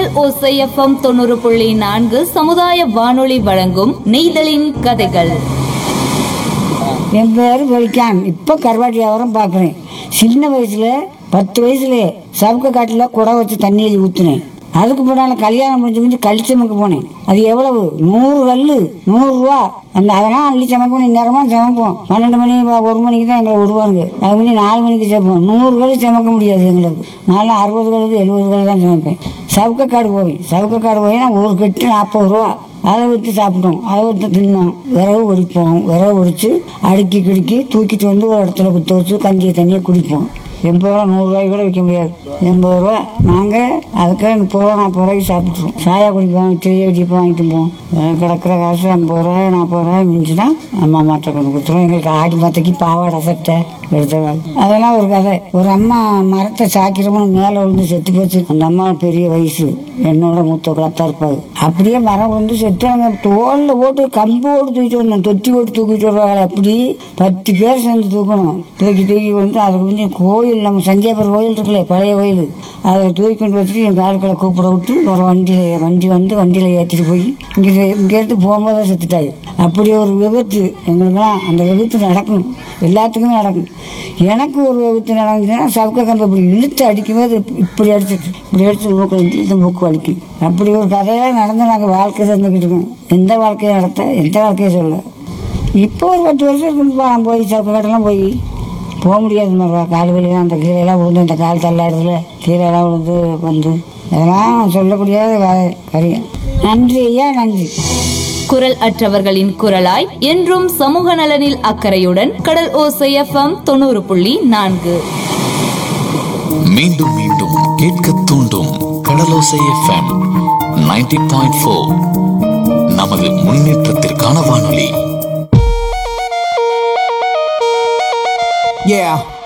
கடல் ஓசை எஃப்எம் தொண்ணூறு புள்ளி நான்கு சமுதாய வானொலி வழங்கும் நெய்தலின் கதைகள் என் பேர் வெளிக்கான் இப்போ கருவாட்டு வியாபாரம் பார்க்குறேன் சின்ன வயசுல பத்து வயசுல சவுக்க காட்டில் குடம் வச்சு தண்ணி எழுதி ஊற்றுனேன் அதுக்கு முன்னால் கல்யாணம் முடிஞ்சு முடிஞ்சு கழிச்சமுக்கு போனேன் அது எவ்வளவு நூறு கல் நூறுரூவா அந்த அதெல்லாம் அள்ளி சமைப்போம் இந்நேரமாக சமைப்போம் பன்னெண்டு மணி ப- ஒரு மணிக்கு தான் எங்களை விடுவாங்க அது மணி நாலு மணிக்கு சமைப்போம் நூறு கல் சமைக்க முடியாது எங்களுக்கு நான்லாம் அறுபது கல்லுக்கு எழுபது கல் தான் சமைப்பேன் சவுக்கக்காடு போய் சவுக்கக்காடு போய் நான் ஒரு கட்டு நாற்பது ரூபா அதை விட்டு சாப்பிட்டோம் அதை விட்டு தின்னோம் விறகு ஒடிப்போம் விறகு ஒடிச்சு அடுக்கி கிடுக்கி தூக்கிட்டு வந்து ஒரு இடத்துல குத்த வச்சு கஞ்சி தண்ணியை குடிப்போம் எண்பது ரூபா நூறுரூவாய்க்கு கூட விற்க முடியாது எண்பது ரூபா நாங்கள் அதுக்கு முப்பது ரூபா நாற்பது ரூபாய்க்கு சாப்பிட்ருவோம் சாயா குடிப்போம் டீ வெடிப்பு வாங்கிட்டு போவோம் அஹ் கிடக்கிற காசு ஐம்பது ரூபா நாற்பது ரூபாய் மிஞ்சுனா அம்மா மாட்டை கொண்டு கொடுத்துருவோம் எங்களுக்கு ஆடி மாத்தைக்கு பாவாடை சட்டை எடுத்தவாள் அதெல்லாம் ஒரு கதை ஒரு அம்மா மரத்தை சாக்கிறவங்க மேலே விழுந்து செத்து போச்சு அந்த அம்மா பெரிய வயசு என்னோட மூத்த குளத்தா இருப்பாங்க அப்படியே மரம் விழுந்து செத்து அவங்க தோலில் போட்டு கம்போடு தூக்கிட்டு வந்தோம் தொட்டி போட்டு தூக்கிட்டு வருவாங்க அப்படி பத்து பேர் சேர்ந்து தூக்கணும் தூக்கி தூக்கி வந்து அதுக்கு வந்து கோயில் நம்ம சஞ்சயபுரம் கோயில் இருக்குல்ல பழைய கோயில் அதை தூக்கி கொண்டு வச்சுட்டு எங்கள் ஆட்களை கூப்பிட விட்டு ஒரு வண்டியில் வண்டி வந்து வண்டியில் ஏற்றிட்டு போய் இங்கே இங்கேருந்து போகும்போது செத்துட்டாரு அப்படி ஒரு விபத்து எங்களுக்கெல்லாம் அந்த விபத்து நடக்கும் எல்லாத்துக்குமே நடக்கும் எனக்கு ஒரு விபத்து நடந்துச்சுன்னா சவுக்க கம்பு இப்படி இழுத்து அடிக்கும்போது இப்படி அடிச்சிட்டு இப்படி அடிச்சு மூக்கு இழுத்து மூக்கு வலிக்கும் அப்படி ஒரு கதையெல்லாம் நடந்து நாங்கள் வாழ்க்கை தந்துக்கிட்டு இருக்கோம் எந்த வாழ்க்கையை நடத்த எந்த வாழ்க்கையை சொல்ல இப்போ ஒரு பத்து வருஷம் இருக்குப்பா நான் போய் சவுக்க கட்டெல்லாம் போய் போக முடியாது மருவா கால் வலிலாம் அந்த கீழெல்லாம் விழுந்து அந்த கால் தள்ளாடுறதுல கீழெல்லாம் விழுந்து வந்து அதெல்லாம் சொல்லக்கூடிய காரியம் நன்றி ஐயா நன்றி குரல் அற்றவர்களின் குரலாய் என்றும் சமூக நலனில் அக்கறையுடன் கடல் ஓசை எஃப்எம் தொண்ணூறு புள்ளி நான்கு மீண்டும் மீண்டும் கேட்க தூண்டும் கடலோசை எஃப்எம் 90.4 பாயிண்ட் ஃபோர் நமது முன்னேற்றத்திற்கான வானொலி Yeah.